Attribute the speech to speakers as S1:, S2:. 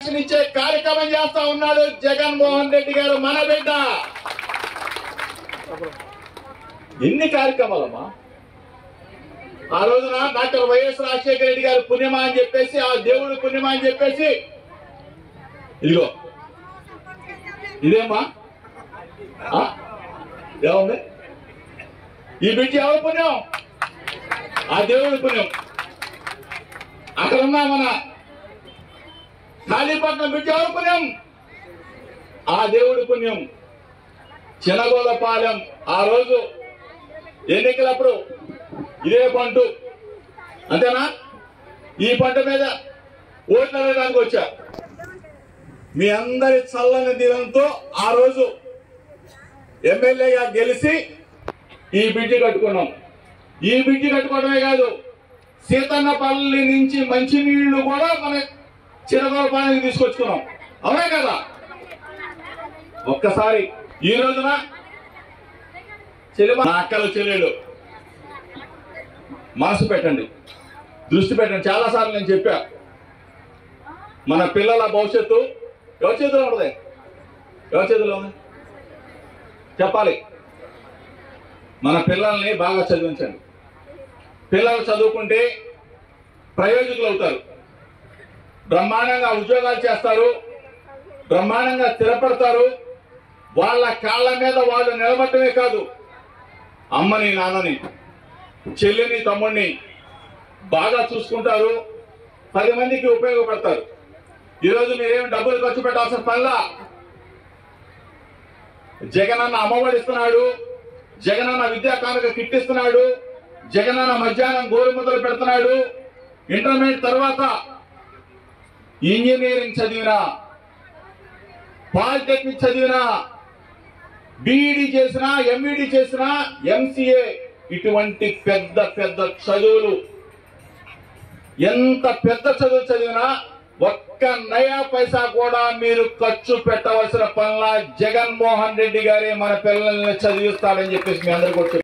S1: ఇచ్చే కార్యక్రమం చేస్తా ఉన్నాడు జగన్మోహన్ రెడ్డి గారు మన బిడ్డ ఎన్ని కార్యక్రమాలమ్మా ఆ రోజున డాక్టర్ వైఎస్ రాజశేఖర రెడ్డి గారు పుణ్యమా అని చెప్పేసి ఆ దేవుడు పుణ్యమా అని చెప్పేసి ఇదిగో ఇదేమ్మా ఆ? ఏముంది ఈ బిడ్డ ఎవరి పుణ్యం ఆ దేవుడి పుణ్యం అక్కడ ఉన్న మన కాళీపట్నం బిడ్డ ఎవరి పుణ్యం ఆ దేవుడి పుణ్యం చినగోలపాలెం ఆ రోజు ఎన్నికలప్పుడు ఇదే పంటు అంతేనా ఈ పంట మీద ఓట్లు అడగడానికి వచ్చా మీ అందరి చల్లని దినంతో ఆ రోజు ఎమ్మెల్యేగా గెలిచి ఈ బ్రిడ్జి కట్టుకున్నాం ఈ బ్రిడ్జి కట్టుకోవడమే కాదు సీతన్నపల్లి నుంచి మంచినీళ్లు కూడా మన చిరగోపానికి తీసుకొచ్చుకున్నాం అవునా కదా ఒక్కసారి ఈ రోజున చెల్లెమ నా అక్కలు చెల్లెళ్ళు మనసు పెట్టండి దృష్టి పెట్టండి చాలా సార్లు నేను చెప్పా మన పిల్లల భవిష్యత్తు ఎవరి చేతిలో ఉండదు ఎవరి చేతిలో ఉంది చెప్పాలి మన పిల్లల్ని బాగా చదివించండి పిల్లలు చదువుకుంటే ప్రయోజకులు అవుతారు బ్రహ్మాండంగా ఉద్యోగాలు చేస్తారు బ్రహ్మాండంగా స్థిరపడతారు వాళ్ళ కాళ్ళ మీద వాళ్ళు నిలబడటమే కాదు అమ్మని నాన్నని చెల్లిని తమ్ముడిని బాగా చూసుకుంటారు పది మందికి ఉపయోగపడతారు ఈరోజు మీరేం డబ్బులు ఖర్చు పెట్టాల్సిన పనిలా జగనన్న అమ్మఒడి ఇస్తున్నాడు జగనన్న విద్యా కానుక కిట్ ఇస్తున్నాడు జగనన్న మధ్యాహ్నం గోరుముద్దలు పెడుతున్నాడు ఇంటర్మీడియట్ తర్వాత ఇంజనీరింగ్ చదివినా పాలిటెక్నిక్ చదివినా బీఈడి చేసినా ఎంఈడి చేసినా ఎంసీఏ ఇటువంటి పెద్ద పెద్ద చదువులు ఎంత పెద్ద చదువు చదివినా ఒక్క నయా పైసా కూడా మీరు ఖర్చు పెట్టవలసిన పనుల జగన్మోహన్ రెడ్డి గారే మన పిల్లల్ని చదివిస్తాడని చెప్పేసి మీ అందరికీ కూడా చెప్తున్నాను.